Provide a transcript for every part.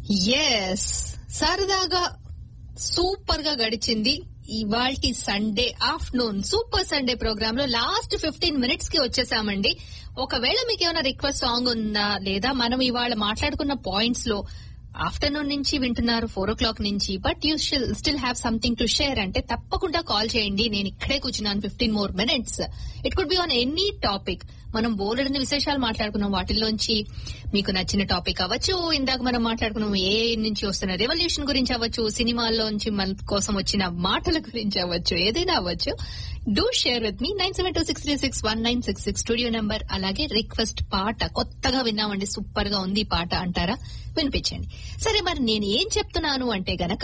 yes సరదాగా super గా గడిచింది ఇవాల్టి Sunday afternoon super Sunday programme లో లాస్ట్ ఫిఫ్టీన్ మినిట్స్ కి వచ్చేసామండి ఒకవేళ మీకు ఏమైనా రిక్వెస్ట్ సాంగ్ ఉందా లేదా మనం ఇవాళ మాట్లాడుకున్న పాయింట్స్ లో ఆఫ్టర్నూన్ నుంచి వింటున్నారు ఫోర్ ఓ క్లాక్ నుంచి but you still have something to share అంటే తప్పకుండా కాల్ చేయండి నేను ఇక్కడే కూర్చున్నాను fifteen more minutes it could be on any topic మనం బోలెడని విశేషాలు మాట్లాడుకున్నాం వాటిల్లోంచి మీకు నచ్చిన టాపిక్ అవ్వచ్చు ఇందాక మనం మాట్లాడుకున్నాం ఏ నుంచి వస్తున్న రెవల్యూషన్ గురించి అవ్వచ్చు సినిమాల్లోంచి మన కోసం వచ్చిన మాటల గురించి అవ్వచ్చు ఏదైనా అవ్వచ్చు డూ షేర్ విత్ మీ nine seven two six three six one nine six six studio number అలాగే రిక్వెస్ట్ పాట కొత్తగా విన్నామండి సూపర్ గా ఉంది ఈ పాట అంటారా వినిపించండి సరే మరి నేను ఏం చెప్తున్నాను అంటే గనక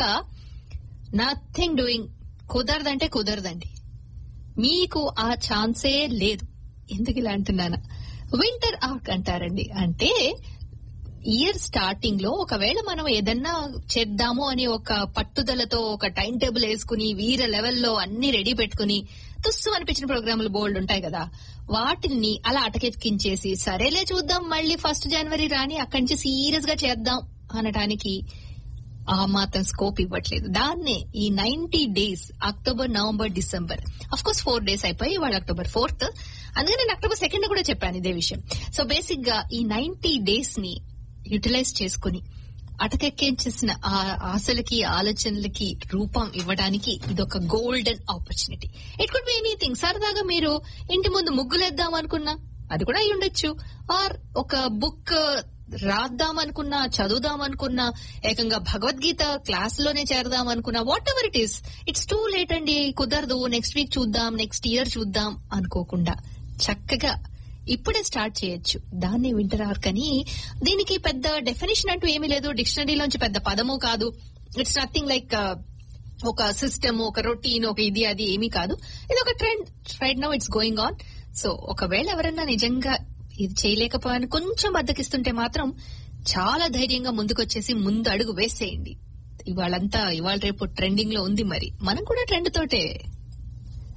నథింగ్ డూయింగ్ కుదరదంటే కుదరదండి మీకు ఆ ఛాన్సే లేదు ఎందుకు ఇలా అంటున్నానా వింటర్ ఆర్క్ అంటారండి అంటే ఇయర్ స్టార్టింగ్ లో ఒకవేళ మనం ఏదన్నా చేద్దాము అని ఒక పట్టుదలతో ఒక టైం టేబుల్ వేసుకుని వీర లెవెల్లో అన్ని రెడీ పెట్టుకుని తుస్సు అనిపించిన ప్రోగ్రాములు బోల్డ్ ఉంటాయి కదా వాటిని అలా అటకెక్కించేసి సరేలే చూద్దాం మళ్ళీ ఫస్ట్ జనవరి రాని అక్కడి నుంచి సీరియస్ గా చేద్దాం అనటానికి ఆ మాత్రం స్కోప్ ఇవ్వట్లేదు దాన్నే ఈ ninety days October November December of course four days అయిపోయి ఇవాళ అక్టోబర్ ఫోర్త్ అందుకే నేను అక్టోబర్ సెకండ్ కూడా చెప్పాను ఇదే విషయం సో బేసిక్ గా ఈ నైన్టీ డేస్ ని యూటిలైజ్ చేసుకుని అటకెక్కించేసిన ఆ ఆశలకి ఆలోచనలకి రూపం ఇవ్వడానికి ఇది ఒక golden opportunity it could be anything సరదాగా మీరు ఇంటి ముందు ముగ్గులేద్దాం అనుకున్నా అది కూడా అయి ఉండొచ్చు ఆర్ ఒక బుక్ రాద్దాం అనుకున్నా చదువుదాం అనుకున్నా ఏకంగా భగవద్గీత క్లాస్ లోనే చేరదాం అనుకున్నా whatever it is it's too late అండి కుదరదు నెక్స్ట్ వీక్ చూద్దాం నెక్స్ట్ ఇయర్ చూద్దాం అనుకోకుండా చక్కగా ఇప్పుడే స్టార్ట్ చేయొచ్చు దాన్ని వింటర్ ఆర్క్ అని దీనికి పెద్ద డెఫినేషన్ అంటూ ఏమీ లేదు డిక్షనరీలోంచి పెద్ద పదము కాదు ఇట్స్ నథింగ్ లైక్ ఒక సిస్టమ్ ఒక రొటీన్ ఒక ఇది అది ఏమీ కాదు ఇది ఒక trend right now it's going on so ఒకవేళ ఎవరన్నా నిజంగా ఇది చేయలేకపోయాను కొంచెం బద్దకిస్తుంటే మాత్రం చాలా ధైర్యంగా ముందుకొచ్చేసి ముందు అడుగు వేసేయండి ఇవాళంతా ఇవాళ రేపు ట్రెండింగ్ లో ఉంది మరి మనం కూడా ట్రెండ్ తోటే